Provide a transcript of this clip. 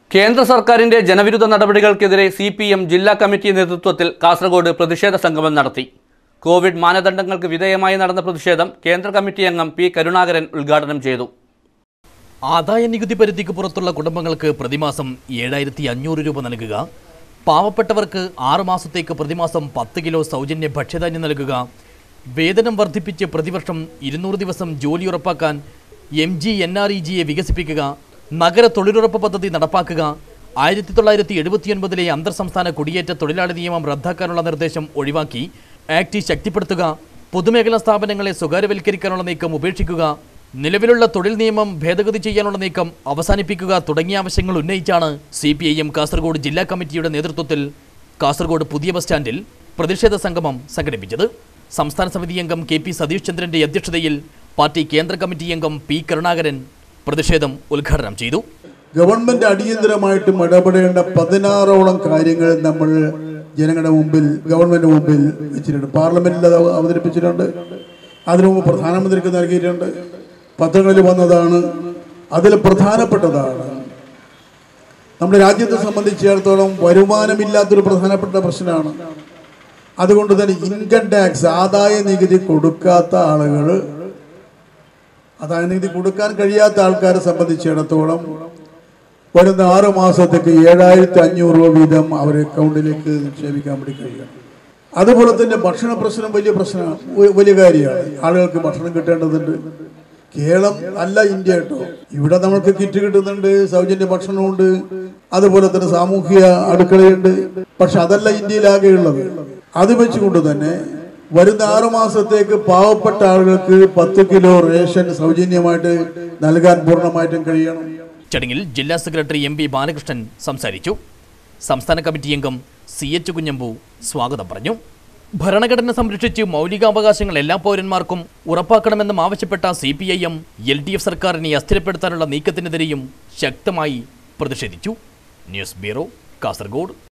കേന്ദ്ര സർക്കാരിന്റെ ജനവിരുദ്ധ നടപടികൾക്കെതിരെ സി പി എം ജില്ലാ കമ്മിറ്റി നേതൃത്വത്തിൽ കാസർഗോഡ് പ്രതിഷേധ സംഗമം നടത്തി കോവിഡ് മാനദണ്ഡങ്ങൾക്ക് വിധേയമായി നടന്ന പ്രതിഷേധം കേന്ദ്ര കമ്മിറ്റി അംഗം പി കരുണാകരൻ ഉദ്ഘാടനം ചെയ്തു ആദായ നികുതി പരിധിക്ക് പുറത്തുള്ള കുടുംബങ്ങൾക്ക് പ്രതിമാസം ഏഴായിരത്തി അഞ്ഞൂറ് രൂപ നൽകുക പാവപ്പെട്ടവർക്ക് ആറ് മാസത്തേക്ക് പ്രതിമാസം പത്ത് കിലോ സൗജന്യ ഭക്ഷ്യധാന്യം നൽകുക വേതനം വർദ്ധിപ്പിച്ച് പ്രതിവർഷം ഇരുന്നൂറ് ദിവസം ജോലി ഉറപ്പാക്കാൻ M G N R E ജിയെ വികസിപ്പിക്കുക നഗര തൊഴിലുറപ്പ് പദ്ധതി നടപ്പാക്കുക ആയിരത്തി തൊള്ളായിരത്തി എഴുപത്തിയൊൻപതിലെ അന്തർ സംസ്ഥാന കുടിയേറ്റ തൊഴിലാളി നിയമം റദ്ദാക്കാനുള്ള നിർദ്ദേശം ഒഴിവാക്കി ആക്ട് ശക്തിപ്പെടുത്തുക പൊതുമേഖലാ സ്ഥാപനങ്ങളെ സ്വകാര്യവൽക്കരിക്കാനുള്ള നീക്കം ഉപേക്ഷിക്കുക നിലവിലുള്ള തൊഴിൽ നിയമം ഭേദഗതി ചെയ്യാനുള്ള നീക്കം അവസാനിപ്പിക്കുക തുടങ്ങിയ ആവശ്യങ്ങൾ ഉന്നയിച്ചാണ് C P I M Kasaragod ജില്ലാ കമ്മിറ്റിയുടെ നേതൃത്വത്തിൽ കാസർഗോഡ് പുതിയ ബസ് സ്റ്റാൻഡിൽ പ്രതിഷേധ സംഗമം സംഘടിപ്പിച്ചത് സംസ്ഥാന സമിതി അംഗം കെ പി സതീഷ് ചന്ദ്രന്റെ അധ്യക്ഷതയിൽ പാർട്ടി കേന്ദ്ര കമ്മിറ്റി അംഗം പി കരുണാകരൻ പ്രതിഷേധം ഉദ്ഘാടനം ചെയ്തു ഗവൺമെന്റ് അടിയന്തരമായിട്ടും ഇടപെടേണ്ട പതിനാറോളം കാര്യങ്ങൾ നമ്മൾ ജനങ്ങളുടെ മുമ്പിൽ ഗവൺമെന്റ് മുമ്പിൽ വെച്ചിട്ടുണ്ട് പാർലമെന്റിൽ അത് അവതരിപ്പിച്ചിട്ടുണ്ട് അതിനു മുമ്പ് പ്രധാനമന്ത്രിക്ക് നൽകിയിട്ടുണ്ട് പത്രങ്ങളിൽ വന്നതാണ് അതിൽ പ്രധാനപ്പെട്ടതാണ് നമ്മുടെ രാജ്യത്തെ സംബന്ധിച്ചിടത്തോളം വരുമാനമില്ലാത്തൊരു പ്രധാനപ്പെട്ട പ്രശ്നമാണ് അതുകൊണ്ട് തന്നെ ഇൻകം ടാക്സ് ആദായ നികുതി കൊടുക്കാത്ത ആളുകൾ ആദായ നികുതി കൊടുക്കാൻ കഴിയാത്ത ആൾക്കാരെ സംബന്ധിച്ചിടത്തോളം വരുന്ന ആറ് മാസത്തേക്ക് ഏഴായിരത്തി അഞ്ഞൂറ് രൂപ വീതം അവരുടെ അക്കൗണ്ടിലേക്ക് നിക്ഷേപിക്കാൻ വേണ്ടി കഴിയണം അതുപോലെ തന്നെ ഭക്ഷണ പ്രശ്നം വലിയ പ്രശ്നമാണ് വ- വലിയ കാര്യമാണ് ആളുകൾക്ക് ഭക്ഷണം കിട്ടേണ്ടതുണ്ട് കേരളം അല്ല ഇന്ത്യ കേട്ടോ ഇവിടെ നമുക്ക് കിറ്റ് കിട്ടുന്നുണ്ട് സൗജന്യ ഭക്ഷണമുണ്ട് അതുപോലെ തന്നെ സാമൂഹിക അടുക്കളയുണ്ട് പക്ഷെ അതല്ല ഇന്ത്യയിലാകെയുള്ളത് അത് വെച്ചുകൊണ്ട് തന്നെ വരുന്ന ആറു മാസത്തേക്ക് പാവപ്പെട്ട ആളുകൾക്ക് പത്ത് കിലോ റേഷൻ സൗജന്യമായിട്ട് നൽകാൻ പൂർണ്ണമായിട്ടും കഴിയണം ചടങ്ങിൽ ജില്ലാ സെക്രട്ടറി എം പി ബാലകൃഷ്ണൻ സംസാരിച്ചു സംസ്ഥാന കമ്മിറ്റി അംഗം സി എച്ച് കുഞ്ഞമ്പു സ്വാഗതം പറഞ്ഞു ഭരണഘടന സംരക്ഷിച്ച് മൗലികാവകാശങ്ങൾ എല്ലാ പൗരന്മാർക്കും ഉറപ്പാക്കണമെന്നും ആവശ്യപ്പെട്ട C P I M L D F സർക്കാരിനെ അസ്ഥിരപ്പെടുത്താനുള്ള നീക്കത്തിനെതിരെയും ശക്തമായി പ്രതിഷേധിച്ചു ന്യൂസ് ബ്യൂറോ കാസർഗോഡ്